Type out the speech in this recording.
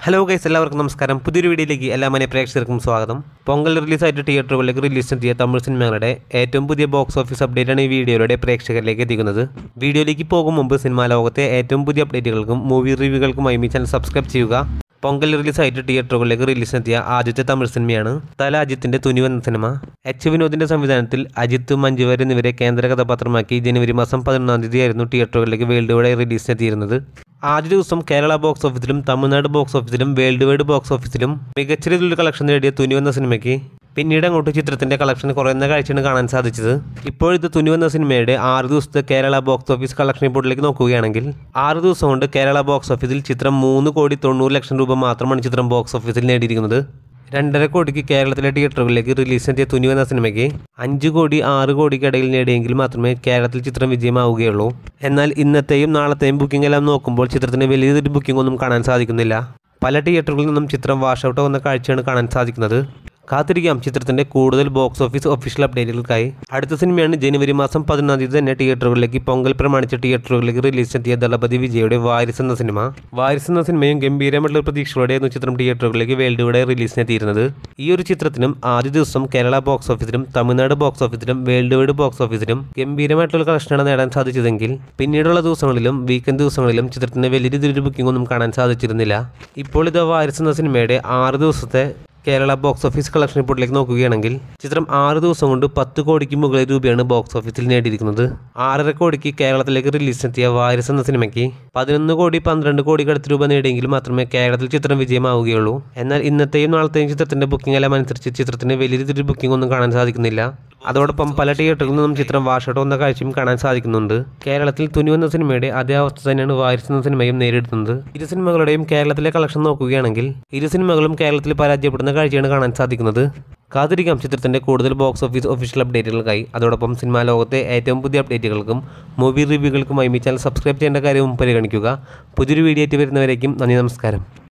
hello guys എല്ലാവർക്കും നമസ്കാരം പുതിയൊരു വീഡിയോയിലേക്ക് എല്ലാ മനെ പ്രേക്ഷകർക്കും സ്വാഗതം പൊങ്കൽ റിലീസായിട്ട് തിയേറ്ററുകളിലേക്ക് റിലീസ് എത്തിയ തമിഴ് സിനിമകളുടെ ഏറ്റവും പുതിയ ബോക്സ് ഓഫീസ് അപ്ഡേറ്റാണ് ഈ വീഡിയോയിലൂടെ പ്രേക്ഷകരിലേക്ക് എത്തിക്കുന്നത് വീഡിയോയിലേക്ക് പോകും മുമ്പ് സിനിമാ ലോകത്തെ ഏറ്റവും പുതിയ അപ്ഡേറ്റുകൾക്കും മൂവി റിവ്യൂകൾക്കുമായി ഈ ചാനൽ സബ്സ്ക്രൈബ് ചെയ്യുക പൊങ്കൽ റിലീസായിട്ട് തിയേറ്ററുകളിലേക്ക് റിലീസ് എത്തിയ ആദ്യത്തെ തമിഴ് സിനിമയാണ് തല അജിത്തിന്റെ തുനിവ് എന്ന സിനിമ എച്ച് വിനോദിന്റെ സംവിധാനത്തിൽ അജിത്ത് മഞ്ജുവർ എന്നിവരെ കേന്ദ്ര കഥാപാത്രമാക്കി ജനുവരി മാസം പതിനൊന്നാം തീയതിയായിരുന്നു തിയേറ്ററുകളിലേക്ക് വേൾഡ് വൈഡ് റിലീസ് എത്തിയിരുന്നത് ആദ്യ ദിവസം കേരള ബോക്സ് ഓഫീസിലും തമിഴ്നാട് ബോക്സ് ഓഫീസിലും വേൾഡ് വൈഡ് ബോക്സ് ഓഫീസിലും മികച്ച രീതിയിലുള്ള കളക്ഷൻ നേടിയ തുനിവ് എന്ന സിനിമയ്ക്ക് പിന്നീട് അങ്ങോട്ട് ചിത്രത്തിന്റെ കളക്ഷൻ കുറയുന്ന കാഴ്ചയാണ് കാണാൻ സാധിച്ചത് ഇപ്പോഴത്തെ തുനിവ് എന്ന സിനിമയുടെ ആറ് ദിവസത്തെ കേരള ബോക്സ് ഓഫീസ് കളക്ഷൻ റിപ്പോർട്ടിലേക്ക് നോക്കുകയാണെങ്കിൽ ആറ് ദിവസം കൊണ്ട് കേരള ബോക്സ് ഓഫീസിൽ ചിത്രം മൂന്ന് കോടി തൊണ്ണൂറ് ലക്ഷം രൂപ മാത്രമാണ് ചിത്രം ബോക്സ് ഓഫീസിൽ നേടിയിരിക്കുന്നത് രണ്ടര കോടിക്ക് കേരളത്തിലെ തിയേറ്ററുകളിലേക്ക് റിലീസ് എത്തിയ തുനിവ് എന്ന സിനിമയ്ക്ക് അഞ്ച് കോടി ആറ് കോടിക്കിടയിൽ നേടിയെങ്കിൽ മാത്രമേ കേരളത്തിൽ ചിത്രം വിജയമാവുകയുള്ളൂ എന്നാൽ ഇന്നത്തെയും നാളത്തെയും ബുക്കിംഗ് എല്ലാം നോക്കുമ്പോൾ ചിത്രത്തിന് വലിയൊരു ബുക്കിംഗ് ഒന്നും കാണാൻ സാധിക്കുന്നില്ല പല തിയേറ്ററുകളിൽ നിന്നും ചിത്രം വാഷ് ഔട്ട് ആവുന്ന കാഴ്ചയാണ് കാണാൻ സാധിക്കുന്നത് കാത്തിരിക്കാം ചിത്രത്തിന്റെ കൂടുതൽ ബോക്സ് ഓഫീസ് ഒഫീഷ്യൽ അപ്ഡേറ്റുകൾക്കായി അടുത്ത സിനിമയാണ് ജനുവരി മാസം പതിനൊന്നാം തീയതി തന്നെ തിയേറ്ററുകളിലേക്ക് പൊങ്കൽ പ്രമാണിച്ച തിയേറ്ററുകളിലേക്ക് റിലീസ് എത്തിയ ദളപതി വിജയുടെ വാരിസ് എന്ന സിനിമ വാരിസ് എന്ന സിനിമയും ഗംഭീരമായിട്ടുള്ള പ്രതീക്ഷയോടെയായിരുന്നു ചിത്രം തിയേറ്ററുകളിലേക്ക് വേൾഡ് വൈഡ് റിലീസിനെത്തിയിരുന്നത് ഈ ഒരു ചിത്രത്തിനും ആദ്യ ദിവസം കേരള ബോക്സ് ഓഫീസിലും തമിഴ്നാട് ബോക്സ് ഓഫീസിലും വേൾഡ് വൈഡ് ബോക്സ് ഓഫീസിലും ഗംഭീരമായിട്ടുള്ള കളക്ഷനാണ് നേടാൻ സാധിച്ചതെങ്കിൽ പിന്നീടുള്ള ദിവസങ്ങളിലും വീക്കെൻഡ് ദിവസങ്ങളിലും ചിത്രത്തിന് വലിയ രീതിയിലൊരു ബുക്കിംഗ് ഒന്നും കാണാൻ സാധിച്ചിരുന്നില്ല ഇപ്പോൾ ഇത് വാരിസ് എന്ന സിനിമയുടെ ആറ് ദിവസത്തെ കേരള ബോക്സ് ഓഫീസ് കളക്ഷൻ റിപ്പോർട്ടിലേക്ക് നോക്കുകയാണെങ്കിൽ ചിത്രം ആറ് ദിവസം കൊണ്ട് പത്ത് കോടിക്ക് മുകളിൽ രൂപയാണ് ബോക്സ് ഓഫീസിൽ നേടിയിരിക്കുന്നത് ആറര കോടിക്ക് കേരളത്തിലേക്ക് റിലീസ് എത്തിയ വാരിസ് എന്ന സിനിമയ്ക്ക് പതിനൊന്ന് കോടി പന്ത്രണ്ട് കോടിക്ക് അടുത്ത് രൂപ നേടിയെങ്കിൽ മാത്രമേ കേരളത്തിൽ ചിത്രം വിജയമാവുകയുള്ളൂ എന്നാൽ ഇന്നത്തെയും നാളത്തെയും ചിത്രത്തിന്റെ ബുക്കിംഗ് എല്ലാം അനുസരിച്ച് ചിത്രത്തിന് വലിയ രീതിയിൽ ബുക്കിംഗ് ഒന്നും കാണാൻ സാധിക്കുന്നില്ല അതോടൊപ്പം പല തിയേറ്ററുകളിൽ നിന്നും ചിത്രം വാഷൗട്ട് വന്ന കാഴ്ചയും കാണാൻ സാധിക്കുന്നുണ്ട് കേരളത്തിൽ തുനി എന്ന സിനിമയുടെ അതേ അവസ്ഥ തന്നെയാണ് വാരിസ് എന്ന സിനിമയും നേരിടുന്നത് ഇരു സിനിമകളുടെയും കേരളത്തിലെ കളക്ഷൻ നോക്കുകയാണെങ്കിൽ ഇരു സിനിമകളും കേരളത്തിൽ പരാജയപ്പെടുന്ന കാഴ്ചയാണ് കാണാൻ സാധിക്കുന്നത് കാത്തിരിക്കാം ചിത്രത്തിന്റെ കൂടുതൽ ബോക്സ് ഓഫീസ് ഒഫീഷ്യൽ അപ്ഡേറ്റുകൾക്കായി അതോടൊപ്പം സിനിമാ ലോകത്തെ ഏറ്റവും പുതിയ അപ്ഡേറ്റുകൾക്കും മൂവി റിവ്യൂകൾക്കുമായി ഈ ചാനൽ സബ്സ്ക്രൈബ് ചെയ്യേണ്ട കാര്യവും പരിഗണിക്കുക പുതിയൊരു വീഡിയോ ആയിട്ട് വരുന്നവരേക്കും നന്ദി നമസ്കാരം